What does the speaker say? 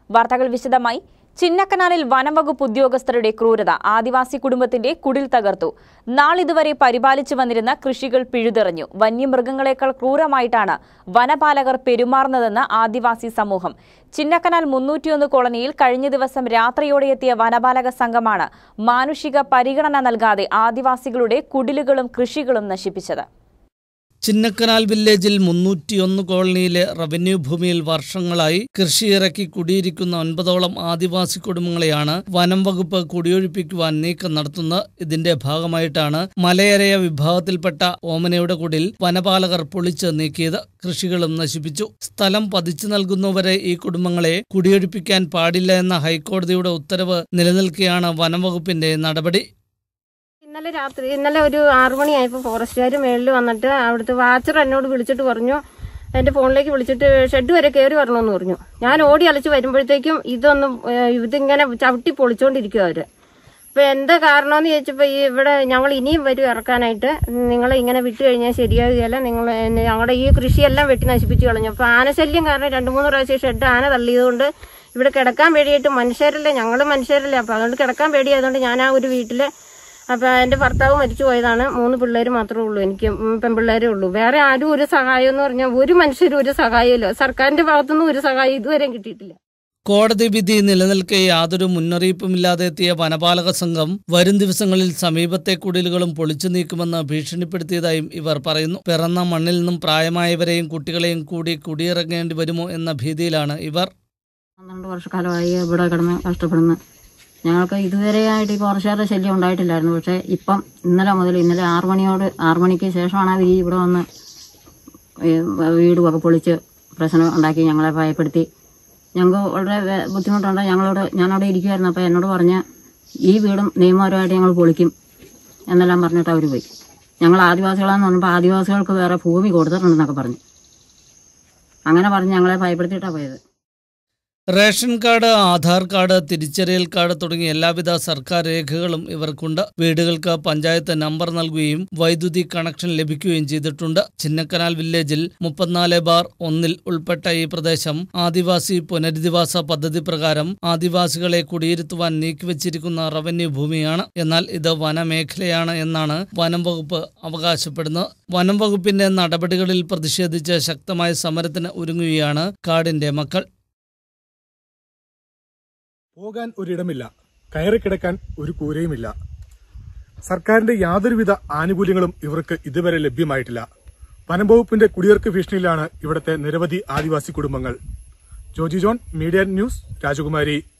വാർത്തകൾ വിശദമായി ചിന്നക്കനാലിൽ വനംവകുപ്പ് ഉദ്യോഗസ്ഥരുടെ ക്രൂരത ആദിവാസി കുടുംബത്തിന്റെ കുടിൽ തകർത്തു നാളിതുവരെ പരിപാലിച്ചു വന്നിരുന്ന കൃഷികൾ പിഴുതെറിഞ്ഞു വന്യമൃഗങ്ങളെക്കാൾ ക്രൂരമായിട്ടാണ് വനപാലകർ പെരുമാറുന്നതെന്ന് ആദിവാസി സമൂഹം ചിന്നക്കനാൽ മുന്നൂറ്റിയൊന്ന് കോളനിയിൽ കഴിഞ്ഞ ദിവസം രാത്രിയോടെ എത്തിയ വനപാലക സംഘമാണ് മാനുഷിക പരിഗണന നൽകാതെ ആദിവാസികളുടെ കുടിലുകളും കൃഷികളും നശിപ്പിച്ചത് ചിന്നക്കനാൽ വില്ലേജിൽ മുന്നൂറ്റിയൊന്ന് കോളനിയിലെ റവന്യൂ ഭൂമിയിൽ വർഷങ്ങളായി കൃഷിയിറക്കി കുടിയിരിക്കുന്ന ഒൻപതോളം ആദിവാസി കുടുംബങ്ങളെയാണ് വനം വകുപ്പ് കുടിയൊഴിപ്പിക്കുവാൻ നീക്കം നടത്തുന്നത് ഇതിന്റെ ഭാഗമായിട്ടാണ് മലയരയ വിഭാഗത്തിൽപ്പെട്ട ഓമനയുടെ കുടിൽ വനപാലകർ പൊളിച്ച് നീക്കിയത് കൃഷികളും നശിപ്പിച്ചു സ്ഥലം പതിച്ചു നൽകുന്നവരെ ഈ കുടുംബങ്ങളെ കുടിയൊഴിപ്പിക്കാൻ പാടില്ല എന്ന ഹൈക്കോടതിയുടെ ഉത്തരവ് നിലനിൽക്കെയാണ് വനം വകുപ്പിന്റെ നടപടി ഇന്നലെ രാത്രി ഇന്നലെ ഒരു ആറു മണിയായപ്പോൾ ഫോറസ്റ്റുകാർ മേളിൽ വന്നിട്ട് അവിടുത്തെ വാച്ചർ എന്നോട് വിളിച്ചിട്ട് പറഞ്ഞു എന്റെ ഫോണിലേക്ക് വിളിച്ചിട്ട് ഷെഡ് വരെ കയറി വരണമെന്ന് പറഞ്ഞു ഞാൻ ഓടി അലച്ച് വരുമ്പോഴത്തേക്കും ഇതൊന്നും ഏഹ്, ഇതിങ്ങനെ ചവിട്ടി പൊളിച്ചോണ്ടിരിക്കും അവര് അപ്പൊ എന്താ കാരണമെന്ന് ചോദിച്ചപ്പോ ഈ ഇവിടെ ഞങ്ങൾ ഇനിയും വരും ഇറക്കാനായിട്ട് നിങ്ങൾ ഇങ്ങനെ വിട്ടു കഴിഞ്ഞാൽ ശരിയാകുകയല്ല നിങ്ങൾ ഞങ്ങളുടെ ഈ കൃഷിയെല്ലാം വെട്ടി നശിപ്പിച്ചു കളഞ്ഞു അപ്പൊ ആനശല്യം കാരണം രണ്ടു മൂന്ന് പ്രാവശ്യം ഷെഡ് ആന തള്ളിയതുകൊണ്ട് ഇവിടെ കിടക്കാൻ പേടിയായിട്ട് മനുഷ്യരല്ലേ ഞങ്ങൾ മനുഷ്യരല്ലേ അപ്പൊ അതുകൊണ്ട് കിടക്കാൻ പേടിയായതുകൊണ്ട് ഞാൻ ആ ഒരു വീട്ടില് അപ്പൊ എന്റെ ഭർത്താവ് മരിച്ചു പോയതാണ് മൂന്ന് പിള്ളേര് മാത്രമേ ഉള്ളൂ എനിക്ക് ഉം പെൺപിള്ളേരേ ഉള്ളൂ വേറെ ആരും ഒരു സഹായം എന്ന് പറഞ്ഞാൽ ഒരു മനുഷ്യരും ഒരു സഹായമില്ല സർക്കാരിന്റെ ഭാഗത്തുനിന്നും ഒരു സഹായം ഇതുവരെയും കിട്ടിയിട്ടില്ല കോടതി വിധി നിലനിൽക്കെ യാതൊരു മുന്നറിയിപ്പുമില്ലാതെ എത്തിയ വനപാലക സംഘം വരും ദിവസങ്ങളിൽ സമീപത്തെ കുടിലുകളും പൊളിച്ചു നീക്കുമെന്ന് ഭീഷണിപ്പെടുത്തിയതായും ഇവർ പറയുന്നു പിറന്ന മണ്ണിൽ നിന്നും പ്രായമായവരെയും കുട്ടികളെയും കൂടി കുടിയിറങ്ങേണ്ടി വരുമോ എന്ന ഭീതിയിലാണ് ഇവർ പന്ത്രണ്ട് വർഷക്കാലമായി ഇവിടെ കിടന്ന് കഷ്ടപ്പെടുന്നു ഞങ്ങൾക്ക് ഇതുവരെയായിട്ട് ഈ ഫോറസ്റ്റുകാരുടെ ശല്യം ഉണ്ടായിട്ടില്ലായിരുന്നു പക്ഷേ ഇപ്പം ഇന്നലെ മുതൽ ഇന്നലെ ആറു മണിയോട് ആറു മണിക്ക് ശേഷമാണ് അവർ ഇവിടെ വന്ന് ഈ വീടുമൊക്കെ പൊളിച്ച് പ്രശ്നം ഉണ്ടാക്കി ഞങ്ങളെ ഭയപ്പെടുത്തി ഞങ്ങൾക്ക് വളരെ വേ- ബുദ്ധിമുട്ടുണ്ട് ഞങ്ങളോട് ഞാനവിടെ ഇരിക്കുമായിരുന്നു അപ്പോൾ എന്നോട് പറഞ്ഞ ഈ വീടും നിയമപരമായിട്ട് ഞങ്ങൾ പൊളിക്കും എന്നെല്ലാം പറഞ്ഞിട്ട് അവർ പോയി ഞങ്ങൾ ആദിവാസികളാന്ന് പറഞ്ഞപ്പോൾ ആദിവാസികൾക്ക് വേറെ ഭൂമി കൊടുത്തിട്ടുണ്ടെന്നൊക്കെ പറഞ്ഞു അങ്ങനെ പറഞ്ഞ് ഞങ്ങളെ ഭയപ്പെടുത്തിയിട്ടാണ് പോയത് റേഷൻ കാർഡ് ആധാർ കാർഡ് തിരിച്ചറിയൽ കാർഡ് തുടങ്ങിയ എല്ലാവിധ സർക്കാർ രേഖകളും ഇവർക്കുണ്ട് വീടുകൾക്ക് പഞ്ചായത്ത് നമ്പർ നൽകുകയും വൈദ്യുതി കണക്ഷൻ ലഭിക്കുകയും ചെയ്തിട്ടുണ്ട് ചിന്നക്കനാൽ വില്ലേജിൽ മുപ്പത്തിനാല് ബാർ ഒന്നിൽ ഉൾപ്പെട്ട ഈ പ്രദേശം ആദിവാസി പുനരധിവാസ പദ്ധതി പ്രകാരം ആദിവാസികളെ കുടിയിരുത്തുവാൻ നീക്കിവച്ചിരിക്കുന്ന റവന്യൂ ഭൂമിയാണ് എന്നാൽ ഇത് വനമേഖലയാണ് എന്നാണ് വനം വകുപ്പ് അവകാശപ്പെടുന്നത് വനം വകുപ്പിന്റെ നടപടികളിൽ പ്രതിഷേധിച്ച് ശക്തമായ സമരത്തിന് ഒരുങ്ങുകയാണ് കാടിന്റെ മക്കൾ പോകാൻ ഒരിടമില്ല കയറിക്കിടക്കാൻ ഒരു കൂരയുമില്ല സർക്കാരിന്റെ യാതൊരുവിധ ആനുകൂല്യങ്ങളും ഇവർക്ക് ഇതുവരെ ലഭ്യമായിട്ടില്ല വനംവകുപ്പിന്റെ കുടിയേർക്ക് ഭീഷണിയിലാണ് ഇവിടുത്തെ നിരവധി ആദിവാസി കുടുംബങ്ങൾ ജോജി ജോൺ മീഡിയ ന്യൂസ് രാജകുമാരി